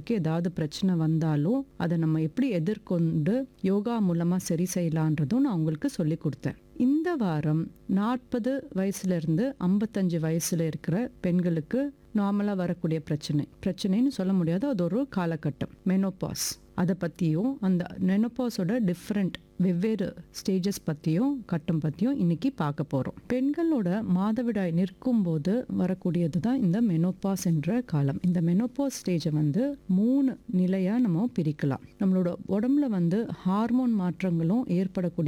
பெண்களுக்கு ஏதாவது பிரச்சனை வந்தாலும் அதை நம்ம எப்படி எதிர்கொண்டு யோகா மூலமாக சரி செய்யலான்றதும் நான் உங்களுக்கு சொல்லி கொடுத்தேன் இந்த வாரம் நாற்பது வயசுலேருந்து ஐம்பத்தஞ்சு வயசில் இருக்கிற பெண்களுக்கு நார்மலாக வரக்கூடிய பிரச்சனை பிரச்சனைன்னு சொல்ல முடியாது அது ஒரு காலகட்டம் மெனோபாஸ் அதை பற்றியும் அந்த மெனோபாஸோட டிஃப்ரெண்ட் வெவ்வேறு ஸ்டேஜஸ் பற்றியும் கட்டம் பற்றியும் இன்னைக்கு பார்க்க போகிறோம் பெண்களோட மாதவிடாய் நிற்கும் போது வரக்கூடியது தான் இந்த மெனோபாஸ் என்ற காலம் இந்த மெனோபாஸ் ஸ்டேஜை வந்து மூணு நிலையாக நம்ம பிரிக்கலாம் நம்மளோட உடம்புல வந்து ஹார்மோன் மாற்றங்களும் ஏற்படக்கூடிய